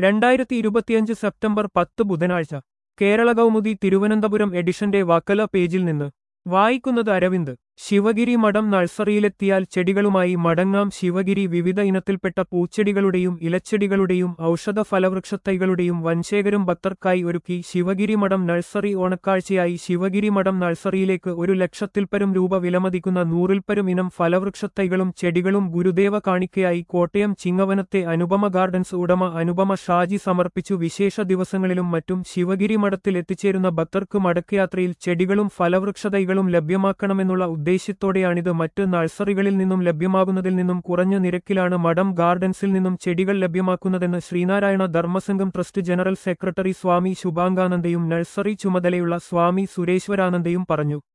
രണ്ടായിരത്തി ഇരുപത്തിയഞ്ച് സെപ്റ്റംബർ പത്ത് ബുധനാഴ്ച കേരള കൗമുദി തിരുവനന്തപുരം എഡിഷന്റെ വക്കല പേജിൽ നിന്ന് വായിക്കുന്നത് അരവിന്ദ് ശിവഗിരി മഠം നഴ്സറിയിലെത്തിയാൽ ചെടികളുമായി മടങ്ങാം ശിവഗിരി വിവിധ ഇനത്തിൽപ്പെട്ട പൂച്ചെടികളുടെയും ഇലച്ചെടികളുടെയും ഔഷധ ഫലവൃക്ഷത്തൈകളുടെയും വൻശേഖരം ഭക്തർക്കായി ഒരുക്കി ശിവഗിരി മഠം നഴ്സറി ഓണക്കാഴ്ചയായി ശിവഗിരി മഠം നഴ്സറിയിലേക്ക് ഒരു ലക്ഷത്തിൽപ്പരം രൂപ വിലമതിക്കുന്ന നൂറിൽപ്പരം ഇനം ഫലവൃക്ഷത്തൈകളും ചെടികളും ഗുരുദേവ കാണിക്കയായി കോട്ടയം ചിങ്ങവനത്തെ അനുപമ ഗാർഡൻസ് ഉടമ അനുപമ ഷാജി സമർപ്പിച്ചു വിശേഷ ദിവസങ്ങളിലും മറ്റും ശിവഗിരി മഠത്തിൽ എത്തിച്ചേരുന്ന ഭക്തർക്ക് മടക്കയാത്രയിൽ ചെടികളും ഫലവൃക്ഷതൈകളും ലഭ്യമാക്കണമെന്നുള്ള ഉദ്ദേശ്യത്തോടെയാണിത് മറ്റ് നഴ്സറികളിൽ നിന്നും ലഭ്യമാകുന്നതിൽ നിന്നും കുറഞ്ഞ നിരക്കിലാണ് മഠം ഗാർഡൻസിൽ നിന്നും ചെടികൾ ലഭ്യമാക്കുന്നതെന്ന് Sreenarayana Dharmasangham trust general secretary Swami ശുഭാംഗാനന്ദയും നഴ്സറി ചുമതലയുള്ള സ്വാമി സുരേശ്വരാനന്ദയും പറഞ്ഞു